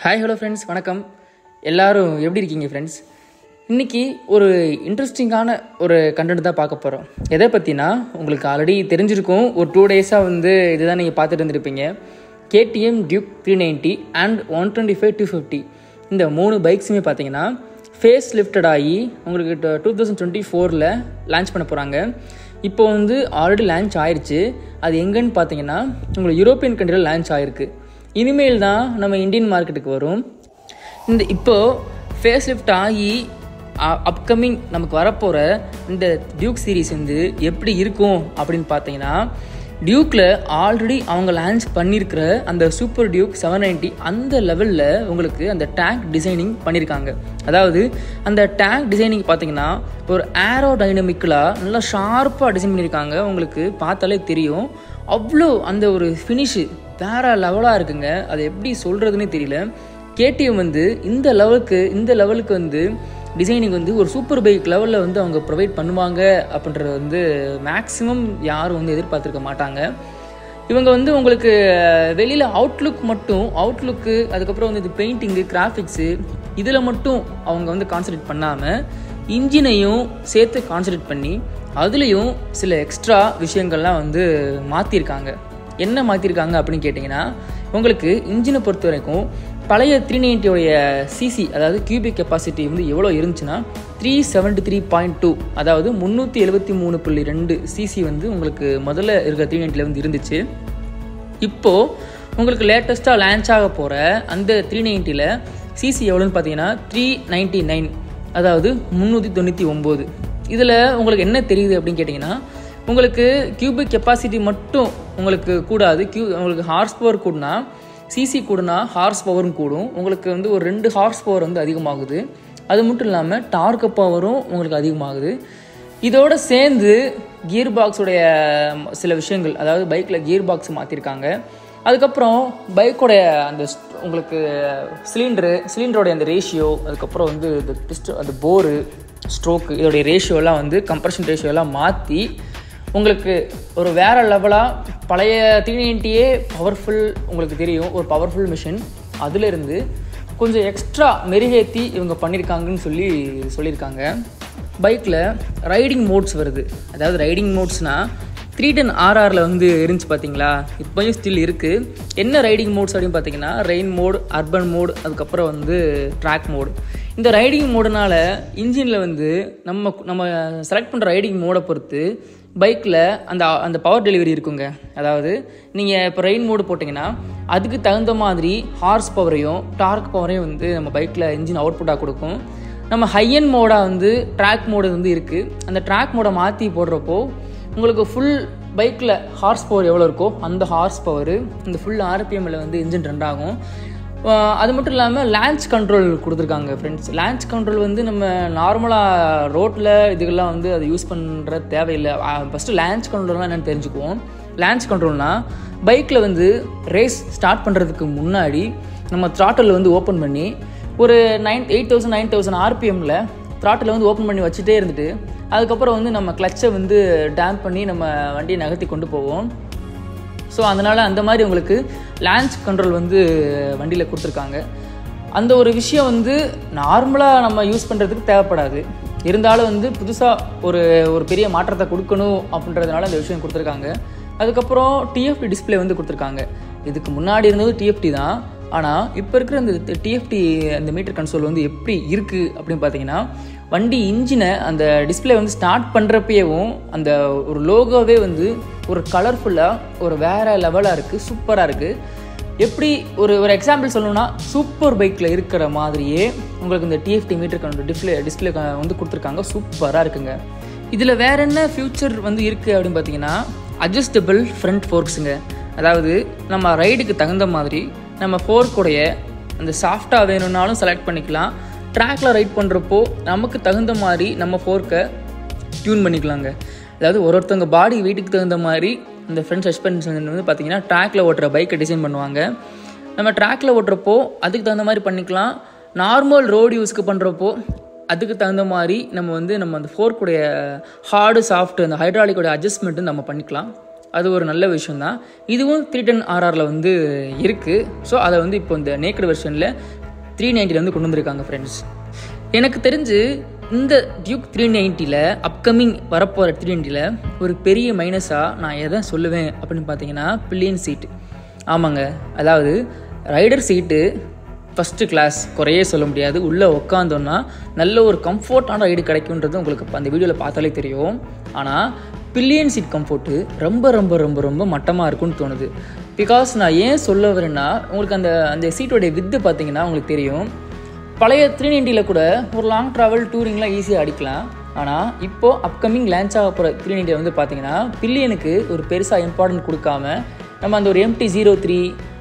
hi hello friends வணக்கம் எல்லாரும் எப்படி இருக்கீங்க ஃப்ரெண்ட்ஸ் இன்றைக்கி ஒரு இன்ட்ரெஸ்டிங்கான ஒரு கண்டென்ட் தான் பார்க்க போகிறோம் எதை பற்றினா உங்களுக்கு ஆல்ரெடி தெரிஞ்சிருக்கும் ஒரு டூ டேஸாக வந்து இதுதான் நீங்கள் பார்த்துட்டு இருந்திருப்பீங்க KTM Duke three ninety and one twenty five two fifty இந்த மூணு பைக்ஸுமே பார்த்தீங்கன்னா ஃபேஸ் லிஃப்டட் ஆகி உங்களுக்கு டூ தௌசண்ட் டுவெண்ட்டி ஃபோரில் லான்ச் பண்ண போகிறாங்க இப்போ வந்து ஆல்ரெடி லான்ச் ஆயிருச்சு அது எங்கன்னு பார்த்தீங்கன்னா உங்களுக்கு யூரோப்பியன் கண்ட்ரியில் லான்ச் ஆயிருக்கு இனிமேல் தான் நம்ம இந்தியன் மார்க்கெட்டுக்கு வரும் இந்த இப்போது ஃபேஸ் லிஃப்ட் ஆகி அப்கமிங் நமக்கு வரப்போகிற இந்த டியூக் சீரிஸ் வந்து எப்படி இருக்கும் அப்படின்னு பார்த்தீங்கன்னா டியூக்கில் ஆல்ரெடி அவங்க லான்ச் பண்ணியிருக்கிற அந்த சூப்பர் டியூக் செவன் நைன்ட்டி அந்த லெவலில் உங்களுக்கு அந்த டேங்க் டிசைனிங் பண்ணியிருக்காங்க அதாவது அந்த டேங்க் டிசைனிங் பார்த்தீங்கன்னா ஒரு ஏரோ டைனமிக்கலாக நல்லா ஷார்ப்பாக டிசைன் பண்ணியிருக்காங்க உங்களுக்கு பார்த்தாலே தெரியும் அவ்வளோ அந்த ஒரு ஃபினிஷு வேறு லெவலாக இருக்குங்க அது எப்படி சொல்கிறதுனே தெரியல கேடிஎம் வந்து இந்த லெவலுக்கு இந்த லெவலுக்கு வந்து டிசைனிங் வந்து ஒரு சூப்பர் பைக் லெவலில் வந்து அவங்க ப்ரொவைட் பண்ணுவாங்க அப்படின்றது வந்து மேக்ஸிமம் யாரும் வந்து எதிர்பார்த்துருக்க மாட்டாங்க இவங்க வந்து உங்களுக்கு வெளியில் அவுட்லுக் மட்டும் அவுட்லுக்கு அதுக்கப்புறம் வந்து இது பெயிண்டிங்கு கிராஃபிக்ஸு இதில் மட்டும் அவங்க வந்து கான்சன்ட்ரேட் பண்ணாமல் இன்ஜினையும் சேர்த்து கான்சன்ட்ரேட் பண்ணி அதுலேயும் சில எக்ஸ்ட்ரா விஷயங்கள்லாம் வந்து மாற்றிருக்காங்க என்ன மாற்றிருக்காங்க அப்படின்னு கேட்டிங்கன்னா உங்களுக்கு இன்ஜினை பொறுத்த வரைக்கும் பழைய த்ரீ நைன்ட்டியோடைய சிசி அதாவது கியூபிக் கெப்பாசிட்டி வந்து எவ்வளோ இருந்துச்சுன்னா three seventy three point two அதாவது முந்நூற்றி எழுபத்தி மூணு புள்ளி ரெண்டு சிசி வந்து உங்களுக்கு முதல்ல இருக்கிற த்ரீ நைன்ட்டியில் வந்து இருந்துச்சு இப்போது உங்களுக்கு லேட்டஸ்ட்டாக லான்ச் ஆக போகிற அந்த த்ரீ நைன்ட்டியில் சிசி எவ்வளோன்னு பார்த்தீங்கன்னா த்ரீ நைன்ட்டி நைன் அதாவது முந்நூற்றி தொண்ணூற்றி ஒம்பது இதில் உங்களுக்கு என்ன தெரியுது அப்படின்னு கேட்டிங்கன்னா உங்களுக்கு கியூபிக் கெப்பாசிட்டி மட்டும் உங்களுக்கு கூடாது கியூ உங்களுக்கு ஹார்ஸ் பவர் கூடனா சிசி கூடனா ஹார்ஸ் பவரும் கூடும் உங்களுக்கு வந்து ஒரு ரெண்டு ஹார்ஸ் பவர் வந்து அதிகமாகுது அது மட்டும் இல்லாமல் டார்க் பவரும் உங்களுக்கு அதிகமாகுது இதோடு சேர்ந்து கியர் பாக்ஸுடைய சில விஷயங்கள் அதாவது பைக்கில் கியர் பாக்ஸ் மாற்றிருக்காங்க அதுக்கப்புறம் பைக்கோடைய அந்த உங்களுக்கு சிலிண்டரு சிலிண்டரோடைய அந்த ரேஷியோ அதுக்கப்புறம் வந்து இந்த பிஸ்ட் அந்த போரு ஸ்ட்ரோக்கு இதோடைய ரேஷியோலாம் வந்து கம்ப்ரெஷன் ரேஷியோலாம் மாற்றி உங்களுக்கு ஒரு வேறு லெவலாக பழைய த்ரீ நைன்ட்டியே பவர்ஃபுல் உங்களுக்கு தெரியும் ஒரு பவர்ஃபுல் மிஷின் அதிலிருந்து கொஞ்சம் எக்ஸ்ட்ரா மெருகேற்றி இவங்க பண்ணியிருக்காங்கன்னு சொல்லி சொல்லியிருக்காங்க பைக்கில் ரைடிங் மோட்ஸ் வருது அதாவது ரைடிங் மோட்ஸ்னால் த்ரீ டென் ஆர்ஆரில் வந்து இருந்துச்சு பார்த்தீங்களா இப்போயும் ஸ்டில் இருக்குது என்ன ரைடிங் மோட்ஸ் அப்படின்னு பார்த்தீங்கன்னா ரெயின் மோட் அர்பன் மோட் அதுக்கப்புறம் வந்து ட்ராக் மோடு இந்த ரைடிங் மோடுனால் இன்ஜினில் வந்து நம்ம நம்ம செலக்ட் பண்ணுற ரைடிங் மோடை பொறுத்து பைக்கில் அந்த அந்த பவர் டெலிவரி இருக்குங்க அதாவது நீங்கள் இப்போ ரெயின் மோடு போட்டிங்கன்னா அதுக்கு தகுந்த மாதிரி ஹார்ஸ் பவரையும் டார்க் பவரையும் வந்து நம்ம பைக்கில் இன்ஜின் அவுட்புட்டாக கொடுக்கும் நம்ம ஹையன் மோடாக வந்து ட்ராக் மோடு வந்து இருக்குது அந்த ட்ராக் மோடை மாற்றி போடுறப்போ உங்களுக்கு ஃபுல் பைக்கில் ஹார்ஸ் பவர் எவ்வளோ இருக்கோ அந்த ஹார்ஸ் பவர் இந்த ஃபுல் ஆர்பிஎம்மில் வந்து இன்ஜின் ரன் ஆகும் அது மட்டும் இல்லாமல் லான்ச் கண்ட்ரோல் கொடுத்துருக்காங்க ஃப்ரெண்ட்ஸ் லான்ச் கண்ட்ரோல் வந்து நம்ம நார்மலாக ரோட்டில் இதுக்கெல்லாம் வந்து அதை யூஸ் பண்ணுற தேவையில்லை ஃபஸ்ட்டு லான்ச் கண்ட்ரோல்னால் என்னென்னு தெரிஞ்சுக்குவோம் லான்ச் கண்ட்ரோல்னால் பைக்கில் வந்து ரேஸ் ஸ்டார்ட் பண்ணுறதுக்கு முன்னாடி நம்ம த்ராட்டில் வந்து ஓப்பன் பண்ணி ஒரு nine eight thousand nine thousand ஆர்பிஎம்மில் த்ராட்டில் வந்து ஓப்பன் பண்ணி வச்சுட்டே இருந்துட்டு அதுக்கப்புறம் வந்து நம்ம கிளச்சை வந்து டேம்ப் பண்ணி நம்ம வண்டியை நகர்த்தி கொண்டு போவோம் ஸோ அதனால் அந்த மாதிரி உங்களுக்கு லான்ச் கண்ட்ரோல் வந்து வண்டியில் கொடுத்துருக்காங்க அந்த ஒரு விஷயம் வந்து நார்மலாக நம்ம யூஸ் பண்ணுறதுக்கு தேவைப்படாது இருந்தாலும் வந்து புதுசாக ஒரு ஒரு பெரிய மாற்றத்தை கொடுக்கணும் அப்படின்றதுனால அந்த விஷயம் கொடுத்துருக்காங்க அதுக்கப்புறம் டிஎஃப்டி டிஸ்பிளே வந்து கொடுத்துருக்காங்க இதுக்கு முன்னாடி இருந்தது டிஎஃப்டி தான் ஆனால் இப்போ இருக்கிற அந்த டிஎஃப்டி அந்த மீட்டர் கன்சோல் வந்து எப்படி இருக்குது அப்படின்னு பார்த்தீங்கன்னா வண்டி இன்ஜினை அந்த டிஸ்பிளே வந்து ஸ்டார்ட் பண்ணுறப்பயவும் அந்த ஒரு லோகோவே வந்து ஒரு கலர்ஃபுல்லாக ஒரு வேறு லெவலாக இருக்குது சூப்பராக இருக்குது எப்படி ஒரு ஒரு எக்ஸாம்பிள் சொல்லணும்னா சூப்பர் பைக்கில் இருக்கிற மாதிரியே உங்களுக்கு இந்த TFT meter control display display வந்து கொடுத்துருக்காங்க சூப்பராக இருக்குங்க இதில் வேற என்ன ஃபியூச்சர் வந்து இருக்குது அப்படின்னு பார்த்தீங்கன்னா அட்ஜஸ்டபிள் ஃப்ரண்ட் ஃபோர்க்ஸுங்க அதாவது நம்ம ரைடுக்கு தகுந்த மாதிரி நம்ம ஃபோர்க்குடைய அந்த சாஃப்டாக வேணும்னாலும் செலக்ட் பண்ணிக்கலாம் ட்ராக்ல ரைட் பண்ணுறப்போ நமக்கு தகுந்த மாதிரி நம்ம ஃபோர்க்கை டியூன் பண்ணிக்கலாங்க அதாவது ஒரு ஒருத்தவங்க பாடி வெயிட்டுக்கு தகுந்த மாதிரி இந்த ஃப்ரண்ட் சஸ்பென்ஷன் வந்து பார்த்திங்கன்னா ட்ராக்ல ஓட்டுற பைக்கை டிசைன் பண்ணுவாங்க நம்ம ட்ராக்ல ஓட்டுறப்போ அதுக்கு தகுந்த மாதிரி பண்ணிக்கலாம் நார்மல் ரோடு யூஸ்க்கு பண்ணுறப்போ அதுக்கு தகுந்த மாதிரி நம்ம வந்து நம்ம அந்த ஃபோர்க்குடைய ஹார்டு சாஃப்ட் அந்த ஹைட்ராலிக்கோட அட்ஜஸ்ட்மெண்ட்டு நம்ம பண்ணிக்கலாம் அது ஒரு நல்ல விஷயம் தான் இதுவும் த்ரீ டென் ஆர்ஆரில் வந்து இருக்குது ஸோ அதை வந்து இப்போ இந்த நேக்கட் வெர்ஷனில் த்ரீ நைன்ட்டியில் வந்து கொண்டு வந்திருக்காங்க ஃப்ரெண்ட்ஸ் எனக்கு தெரிஞ்சு இந்த டியூக் த்ரீ நைன்ட்டியில் அப்கமிங் வரப்போகிற த்ரீ நைன்ட்டியில் ஒரு பெரிய மைனஸாக நான் எதை சொல்லுவேன் அப்படின்னு பார்த்தீங்கன்னா பில்லியன் சீட்டு ஆமாங்க அதாவது ரைடர் சீட்டு ஃபஸ்ட்டு கிளாஸ் குறையே சொல்ல முடியாது உள்ளே உட்காந்தோன்னா நல்ல ஒரு கம்ஃபர்ட்டான ரைடு கிடைக்குன்றது உங்களுக்கு அந்த வீடியோவில் பார்த்தாலே தெரியும் ஆனால் பில்லியன் சீட் கம்ஃபர்ட்டு ரொம்ப ரொம்ப ரொம்ப ரொம்ப மட்டமாக இருக்கும்னு தோணுது பிகாஸ் நான் ஏன் சொல்ல வரேன்னா உங்களுக்கு அந்த அந்த சீட்டோடைய வித்து பார்த்தீங்கன்னா உங்களுக்கு தெரியும் பழைய த்ரீ நைன்ட்டியில் கூட ஒரு லாங் ட்ராவல் டூரிங்லாம் ஈஸியாக அடிக்கலாம் ஆனால் இப்போது அப்கமிங் லான்ச் ஆக போகிற த்ரீ நைன்ட்டியில் வந்து பார்த்தீங்கன்னா பில்லியனுக்கு ஒரு பெருசாக இம்பார்ட்டன்ட் கொடுக்காம நம்ம அந்த ஒரு MT zero three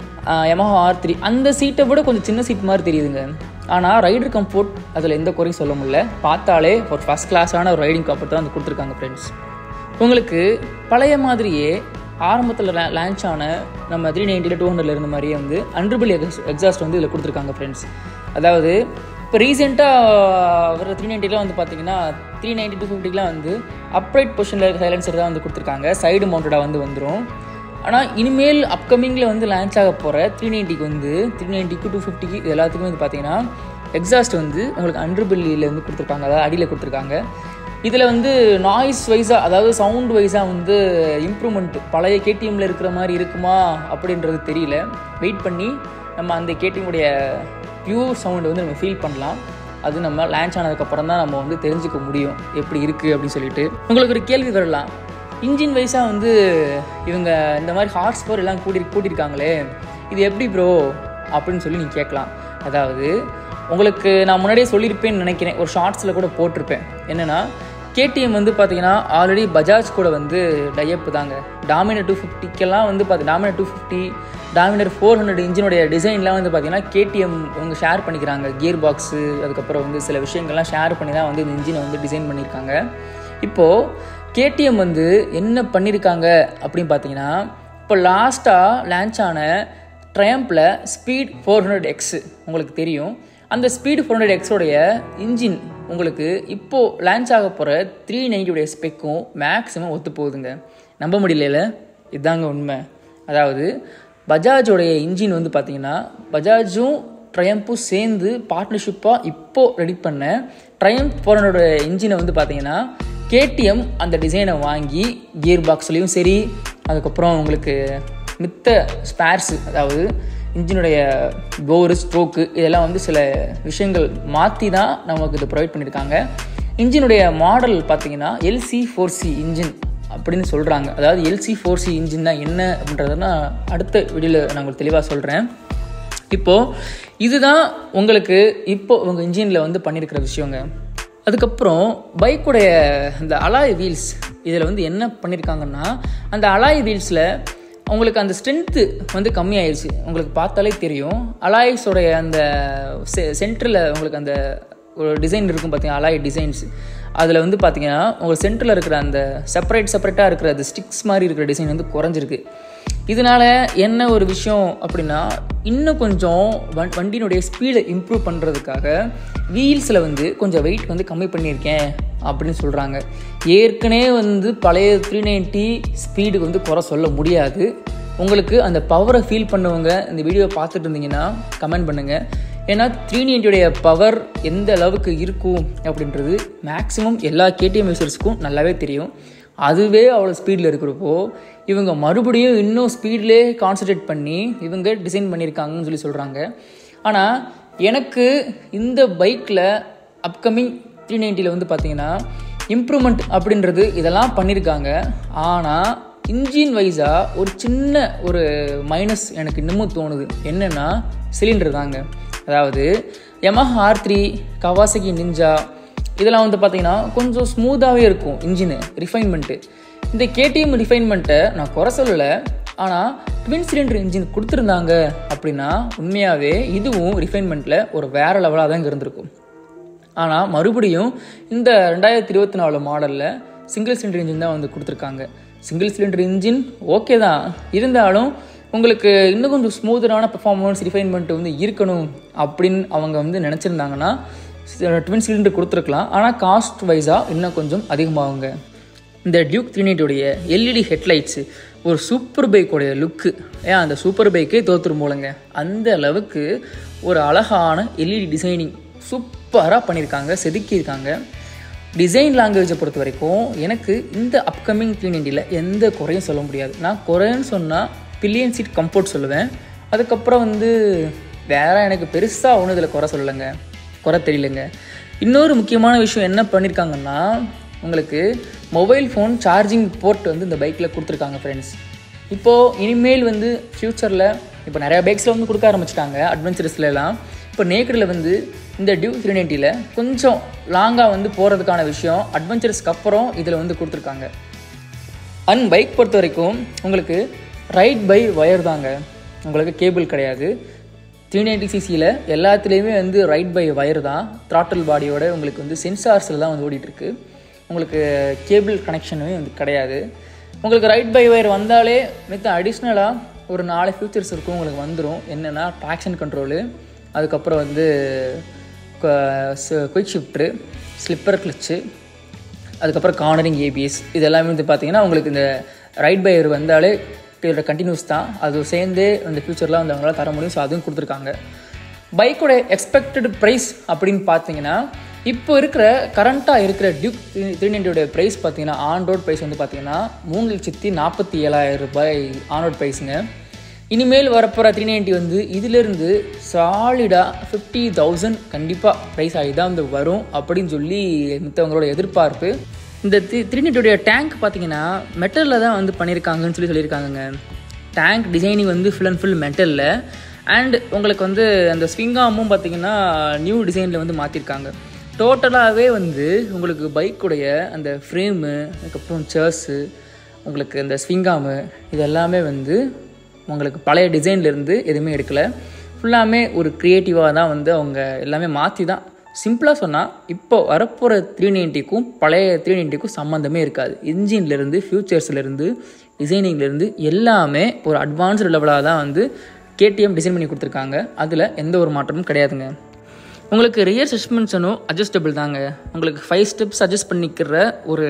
Yamaha R three அந்த சீட்டை விட கொஞ்சம் சின்ன சீட் மாதிரி தெரியுதுங்க ஆனால் ரைடர் கம்ஃபோர்ட் அதில் எந்த குறையும் சொல்ல முடியல பார்த்தாலே ஒரு ஃபஸ்ட் கிளாஸான ஒரு ரைடிங் கம்ஃபர்ட் தான் வந்து கொடுத்துருக்காங்க ஃப்ரெண்ட்ஸ் உங்களுக்கு பழைய மாதிரியே ஆரம்பத்தில் லான்ச் ஆன நம்ம த்ரீ நைன்ட்டியில் டூ ஹண்ட்ரட்ல இருந்த மாதிரியே வந்து அன்ரிபிள் எக்ஸாஸ்ட் வந்து இதில் கொடுத்துருக்காங்க ஃப்ரெண்ட்ஸ் அதாவது இப்போ ரீசெண்டாக வர த்ரீ நைன்ட்டிலாம் வந்து பார்த்தீங்கன்னா த்ரீ நைன்ட்டி டூ ஃபிஃப்டிலாம் வந்து அப்ரைட் பொசிஷனில் சைலன்சர் தான் வந்து கொடுத்துருக்காங்க சைடு மவுண்டடாக வந்து வந்துடும் ஆனால் இனிமேல் அப்கமிங்கில் வந்து லான்ச் ஆக போகிற த்ரீ நைன்ட்டிக்கு வந்து த்ரீ நைன்ட்டிக்கு டூ ஃபிஃப்டிக்கு இது எல்லாத்துக்குமே வந்து பார்த்தீங்கன்னா எக்ஸாஸ்ட் வந்து உங்களுக்கு அண்டர்பில்லியில் வந்து கொடுத்துருக்காங்க அதாவது அடியில் கொடுத்துருக்காங்க இதில் வந்து நாய்ஸ் வைஸாக அதாவது சவுண்ட் வைஸாக வந்து இம்ப்ரூவ்மெண்ட் பழைய கேடிஎம்மில் இருக்கிற மாதிரி இருக்குமா அப்படின்றது தெரியல வெயிட் பண்ணி நம்ம அந்த கேடிஎம்முடைய பியூர் சவுண்டை வந்து நம்ம ஃபீல் பண்ணலாம் அது நம்ம லான்ச் ஆனதுக்கப்புறம் தான் நம்ம வந்து தெரிஞ்சுக்க முடியும் எப்படி இருக்குது அப்படின்னு சொல்லிட்டு உங்களுக்கு ஒரு கேள்வி வரலாம் இன்ஜின் வைஸாக வந்து இவங்க இந்த மாதிரி ஹார்ஸ் பவர் எல்லாம் கூட்டி கூட்டியிருக்காங்களே இது எப்படி ப்ரோ அப்படின்னு சொல்லி நீங்கள் கேட்கலாம் அதாவது உங்களுக்கு நான் முன்னாடியே சொல்லியிருப்பேன்னு நினைக்கிறேன் ஒரு ஷார்ட்ஸில் கூட போட்டிருப்பேன் என்னென்னா கேடிஎம் வந்து பார்த்தீங்கன்னா ஆல்ரெடி பஜாஜ் கூட வந்து டையப் தாங்க டாமினர் டூ ஃபிஃப்டிக்கெல்லாம் வந்து பார்த்து Dominar two fifty Dominar four hundred இன்ஜினுடைய டிசைன்லாம் வந்து பார்த்தீங்கன்னா கேடிஎம் இவங்க ஷேர் பண்ணிக்கிறாங்க கியர் பாக்ஸு அதுக்கப்புறம் வந்து சில விஷயங்கள்லாம் ஷேர் பண்ணி தான் வந்து இந்த இன்ஜினை வந்து டிசைன் பண்ணியிருக்காங்க இப்போது கேடிஎம் வந்து என்ன பண்ணியிருக்காங்க அப்படின்னு பார்த்தீங்கன்னா இப்போ லாஸ்ட்டாக லான்ச் ஆன ட்ரயம்பில் ஸ்பீட் ஃபோர் ஹண்ட்ரட் எக்ஸு உங்களுக்கு தெரியும் அந்த ஸ்பீட் ஃபோர் ஹண்ட்ரட் எக்ஸோடைய இன்ஜின் உங்களுக்கு இப்போது லான்ச் ஆக போகிற த்ரீ நைன்ட்டியுடைய ஸ்பெக்கும் மேக்ஸிமம் ஒத்து போகுதுங்க நம்ப முடியல இதுதாங்க உண்மை அதாவது பஜாஜோடைய இன்ஜின் வந்து பார்த்தீங்கன்னா பஜாஜும் ட்ரயம்பும் சேர்ந்து பார்ட்னர்ஷிப்பாக இப்போது ரெடி பண்ண ட்ரயம்ப் ஃபோர் ஹண்ட்ரடோட இன்ஜினை வந்து பார்த்தீங்கன்னா கேடிஎம் அந்த டிசைனை வாங்கி கியர் பாக்ஸ்லேயும் சரி அதுக்கப்புறம் உங்களுக்கு மித்த ஸ்பேர்ஸு அதாவது இன்ஜினுடைய போரு ஸ்ட்ரோக்கு இதெல்லாம் வந்து சில விஷயங்கள் மாற்றி தான் நமக்கு இது ப்ரொவைட் பண்ணியிருக்காங்க இன்ஜினுடைய மாடல் பார்த்தீங்கன்னா எல்சி ஃபோர் சி இன்ஜின் அப்படின்னு சொல்கிறாங்க அதாவது எல்சி ஃபோர் சி இன்ஜின் தான் என்ன அப்படின்றத நான் அடுத்த வீடியோவில் நான் உங்களுக்கு தெளிவாக சொல்கிறேன் இப்போது இதுதான் உங்களுக்கு இப்போ உங்கள் இன்ஜினில் வந்து பண்ணியிருக்கிற விஷயங்க அதுக்கப்புறம் பைக்குடைய அந்த அலாய் வீல்ஸ் இதில் வந்து என்ன பண்ணியிருக்காங்கன்னா அந்த அலாய் வீல்ஸில் உங்களுக்கு அந்த ஸ்ட்ரென்த்து வந்து கம்மியாயிருச்சு உங்களுக்கு பார்த்தாலே தெரியும் அலாய்ஸோடைய அந்த செ சென்டரில் உங்களுக்கு அந்த ஒரு டிசைன் இருக்கும் பார்த்தீங்கன்னா அலாய் டிசைன்ஸ் அதில் வந்து பார்த்தீங்கன்னா உங்களுக்கு சென்டரில் இருக்கிற அந்த செப்பரேட் செப்பரேட்டாக இருக்கிற அந்த ஸ்டிக்ஸ் மாதிரி இருக்கிற டிசைன் வந்து குறைஞ்சிருக்கு இதனால் என்ன ஒரு விஷயம் அப்படின்னா இன்னும் கொஞ்சம் வண் வண்டியினுடைய ஸ்பீடை இம்ப்ரூவ் பண்ணுறதுக்காக வீல்ஸில் வந்து கொஞ்சம் வெயிட் வந்து கம்மி பண்ணியிருக்கேன் அப்படின்னு சொல்கிறாங்க ஏற்கனவே வந்து பழைய த்ரீ நைன்ட்டி ஸ்பீடுக்கு வந்து குறை சொல்ல முடியாது உங்களுக்கு அந்த பவரை ஃபீல் பண்ணவங்க இந்த வீடியோவை பார்த்துட்டு இருந்தீங்கன்னா கமெண்ட் பண்ணுங்கள் ஏன்னா த்ரீ நைன்ட்டியோடைய பவர் எந்த அளவுக்கு இருக்கும் அப்படின்றது மேக்ஸிமம் எல்லா கேடிஎம் யூசர்ஸ்க்கும் நல்லாவே தெரியும் அதுவே அவ்வளோ ஸ்பீடில் இருக்கிறப்போ இவங்க மறுபடியும் இன்னும் ஸ்பீட்லேயே கான்சன்ட்ரேட் பண்ணி இவங்க டிசைன் பண்ணியிருக்காங்கன்னு சொல்லி சொல்கிறாங்க ஆனால் எனக்கு இந்த பைக்கில் அப்கமிங் த்ரீ நைன்ட்டியில் வந்து பார்த்தீங்கன்னா இம்ப்ரூவ்மெண்ட் அப்படின்றது இதெல்லாம் பண்ணியிருக்காங்க ஆனால் இன்ஜின் வைஸாக ஒரு சின்ன ஒரு மைனஸ் எனக்கு இன்னமும் தோணுது என்னென்னா சிலிண்டர் தாங்க அதாவது Yamaha R three Kawasaki Ninja இதெல்லாம் வந்து பார்த்தீங்கன்னா கொஞ்சம் ஸ்மூத்தாகவே இருக்கும் இன்ஜினு ரிஃபைன்மெண்ட்டு இந்த கேடிஎம் ரிஃபைன்மெண்ட்டை நான் குறை சொல்லலை ஆனால் ட்வின் சிலிண்டர் இன்ஜின் கொடுத்துருந்தாங்க அப்படின்னா உண்மையாகவே இதுவும் ரிஃபைன்மெண்ட்டில் ஒரு வேறு லெவலாக தான் இருந்திருக்கும் ஆனால் மறுபடியும் இந்த ரெண்டாயிரத்தி இருபத்தி நாலு மாடலில் சிங்கிள் சிலிண்டர் இன்ஜின் தான் வந்து கொடுத்துருக்காங்க சிங்கிள் சிலிண்டர் இன்ஜின் ஓகே தான் இருந்தாலும் உங்களுக்கு இன்னும் கொஞ்சம் ஸ்மூத்தரான பெர்ஃபார்மன்ஸ் ரிஃபைன்மெண்ட் வந்து இருக்கணும் அப்படின்னு அவங்க வந்து நினச்சிருந்தாங்கன்னா ட்வின் சிலிண்டர் கொடுத்துருக்கலாம் ஆனால் காஸ்ட் வைஸாக இன்னும் கொஞ்சம் அதிகமாகுங்க இந்த டியூக் த்ரீ நைட்டோடைய எல்இடி ஹெட்லைட்ஸு ஒரு சூப்பர் பைக்கோடைய லுக்கு ஏன் அந்த சூப்பர் பைக்கே தோத்துரும் போலங்க அந்த அளவுக்கு ஒரு அழகான எல்இடி டிசைனிங் சூப்பராக பண்ணியிருக்காங்க செதுக்கியிருக்காங்க டிசைன் லாங்குவேஜை பொறுத்த வரைக்கும் எனக்கு இந்த அப்கமிங் த்ரீ நைன்ட்டியில் எந்த குறையும் சொல்ல முடியாது நான் குறைன்னு சொன்னால் பில்லியன் சீட் கம்ஃபோர்ட் சொல்லுவேன் அதுக்கப்புறம் வந்து வேற எனக்கு பெருசாக ஒன்றும் இதில் குறை சொல்லலைங்க குறை தெரியலங்க இன்னொரு முக்கியமான விஷயம் என்ன பண்ணியிருக்காங்கன்னா உங்களுக்கு மொபைல் ஃபோன் சார்ஜிங் போர்ட் வந்து இந்த பைக்கில் கொடுத்துருக்காங்க ஃப்ரெண்ட்ஸ் இப்போது இனிமேல் வந்து ஃப்யூச்சரில் இப்போ நிறையா பைக்ஸில் வந்து கொடுக்க ஆரம்பிச்சிட்டாங்க அட்வென்ச்சரஸ்லாம் இப்போ நேக்கடில் வந்து இந்த டியூ த்ரீ நைன்ட்டியில் கொஞ்சம் லாங்காக வந்து போகிறதுக்கான விஷயம் அட்வென்ச்சரஸ்க்கு அப்புறம் இதில் வந்து கொடுத்துருக்காங்க அண்ட் பைக் பொறுத்த வரைக்கும் உங்களுக்கு ரைட் பை ஒயர் தாங்க உங்களுக்கு கேபிள் கிடையாது த்ரீ நைன்டி சிசியில் எல்லாத்துலேயுமே வந்து ரைட் பை ஒயர் தான் த்ராட்டல் பாடியோட உங்களுக்கு வந்து சென்சார்ஸில் தான் வந்து ஓடிட்டுருக்கு உங்களுக்கு கேபிள் கனெக்ஷனுமே வந்து கிடையாது உங்களுக்கு ரைட் பை ஒயர் வந்தாலே மித்த அடிஷ்னலாக ஒரு நாலு ஃபியூச்சர்ஸ் இருக்கும் உங்களுக்கு வந்துடும் என்னென்னா ட்ராக்ஷன் கண்ட்ரோலு அதுக்கப்புறம் வந்து குயிக் ஷிஃப்ட்ரு ஸ்லிப்பர் கிளச்சு அதுக்கப்புறம் கார்னரிங் ஏபிஎஸ் இது எல்லாமே வந்து பார்த்தீங்கன்னா உங்களுக்கு இந்த ரைட் பையர் வந்தாலே இதோட கண்டினியூஸ் தான் அது சேர்ந்தே அந்த ஃபியூச்சரில் வந்து அவங்களால தர முடியும் ஸோ அதுவும் கொடுத்துருக்காங்க பைக்கோட எக்ஸ்பெக்டட் ப்ரைஸ் அப்படின்னு பார்த்தீங்கன்னா இப்போ இருக்கிற கரண்ட்டாக இருக்கிற டியூக் த்ரீ நைன்ட்டியோட ப்ரைஸ் பார்த்தீங்கன்னா ஆன் ரோட் ப்ரைஸ் வந்து பார்த்தீங்கன்னா மூணு லட்சத்தி நாற்பத்தி ஏழாயிரம் ரூபாய் ஆன் ரோட் ப்ரைஸுங்க இனிமேல் வரப்போகிற த்ரீ நைன்ட்டி வந்து இதிலிருந்து சாலிடாக ஃபிஃப்டி தௌசண்ட் கண்டிப்பாக ப்ரைஸ் ஆகி தான் வந்து வரும் அப்படின்னு சொல்லி மித்தவங்களோட எதிர்பார்ப்பு இந்த த்ரீ த்ரீ நைன்ட்டியோடைய டேங்க் பார்த்தீங்கன்னா மெட்டலில் தான் வந்து பண்ணியிருக்காங்கன்னு சொல்லி சொல்லியிருக்காங்கங்க டேங்க் டிசைனிங் வந்து ஃபுல் அண்ட் ஃபுல் மெட்டலில் அண்ட் உங்களுக்கு வந்து அந்த ஸ்விங்காமும் பார்த்தீங்கன்னா நியூ டிசைனில் வந்து மாற்றிருக்காங்க டோட்டலாகவே வந்து உங்களுக்கு பைக்குடைய அந்த ஃப்ரேமு அதுக்கப்புறம் சேர்ஸு உங்களுக்கு இந்த ஸ்விங்காமு இது எல்லாமே வந்து உங்களுக்கு பழைய டிசைன்லேருந்து எதுவுமே எடுக்கலை ஃபுல்லாமே ஒரு க்ரியேட்டிவாக தான் வந்து அவங்க எல்லாமே மாற்றி தான் சிம்பிளாக சொன்னால் இப்போ வரப்போகிற த்ரீ நைன்ட்டிக்கும் பழைய த்ரீ நைன்ட்டிக்கும் சம்மந்தமே இருக்காது இன்ஜின்லேருந்து ஃபியூச்சர்ஸ்லேருந்து டிசைனிங்லேருந்து எல்லாமே ஒரு அட்வான்ஸ்டு லெவலாக தான் வந்து கேடிஎம் டிசைன் பண்ணி கொடுத்துருக்காங்க அதில் எந்த ஒரு மாற்றமும் கிடையாதுங்க உங்களுக்கு ரியர் சஸ்பென்ஷனும் அட்ஜஸ்டபிள் தாங்க உங்களுக்கு ஃபைவ் ஸ்டெப்ஸ் அட்ஜஸ்ட் பண்ணிக்கிற ஒரு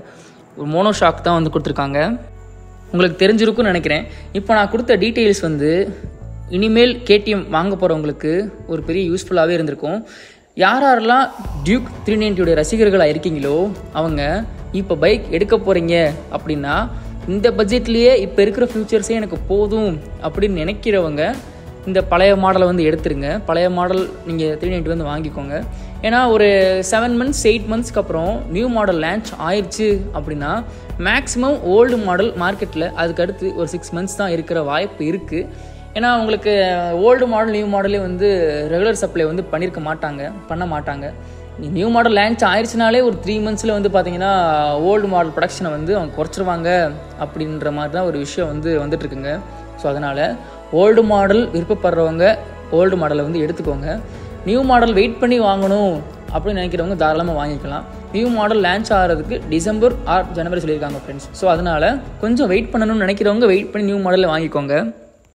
ஒரு மோனோ ஷாக் தான் வந்து கொடுத்துருக்காங்க உங்களுக்கு தெரிஞ்சிருக்கும்னு நினைக்கிறேன் இப்போ நான் கொடுத்த டீட்டெயில்ஸ் வந்து இனிமேல் கேடிஎம் வாங்க போகிறவங்களுக்கு ஒரு பெரிய யூஸ்ஃபுல்லாகவே இருந்திருக்கும் யார் யாரெல்லாம் டியூக் த்ரீ நைன்ட்டியோடைய ரசிகர்களாக இருக்கீங்களோ அவங்க இப்போ பைக் எடுக்க போகிறீங்க அப்படின்னா இந்த பட்ஜெட்லேயே இப்போ இருக்கிற ஃபியூச்சர்ஸே எனக்கு போதும் அப்படின்னு நினைக்கிறவங்க இந்த பழைய மாடலை வந்து எடுத்துருங்க பழைய மாடல் நீங்கள் த்ரீ நைன்ட்டி வந்து வாங்கிக்கோங்க ஏன்னா ஒரு செவன் மந்த்ஸ் எயிட் மந்த்ஸ்க்கு அப்புறம் நியூ மாடல் லான்ச் ஆயிடுச்சு அப்படின்னா மேக்ஸிமம் ஓல்டு மாடல் மார்க்கெட்டில் அதுக்கு அடுத்து ஒரு சிக்ஸ் மந்த்ஸ் தான் இருக்கிற வாய்ப்பு இருக்குது ஏன்னா உங்களுக்கு ஓல்டு மாடல் நியூ மாடலே வந்து ரெகுலர் சப்ளை வந்து பண்ணியிருக்க மாட்டாங்க பண்ண மாட்டாங்க நியூ மாடல் லான்ச் ஆயிடுச்சுனாலே ஒரு த்ரீ மந்த்ஸில் வந்து பார்த்தீங்கன்னா ஓல்டு மாடல் ப்ரொடக்ஷனை வந்து அவங்க குறைச்சிருவாங்க அப்படின்ற மாதிரி தான் ஒரு விஷயம் வந்து வந்துட்டுருக்குங்க ஸோ அதனால் ஓல்டு மாடல் விருப்பப்படுறவங்க ஓல்டு மாடலை வந்து எடுத்துக்கோங்க நியூ மாடல் வெயிட் பண்ணி வாங்கணும் அப்படின்னு நினைக்கிறவங்க தாராளமாக வாங்கிக்கலாம் நியூ மாடல் லான்ச் ஆகிறதுக்கு டிசம்பர் ஆர் ஜனவரி சொல்லியிருக்காங்க ஃப்ரெண்ட்ஸ் ஸோ அதனால் கொஞ்சம் வெயிட் பண்ணணும்னு நினைக்கிறவங்க வெயிட் பண்ணி நியூ மாடலில் வாங்கிக்கோங்க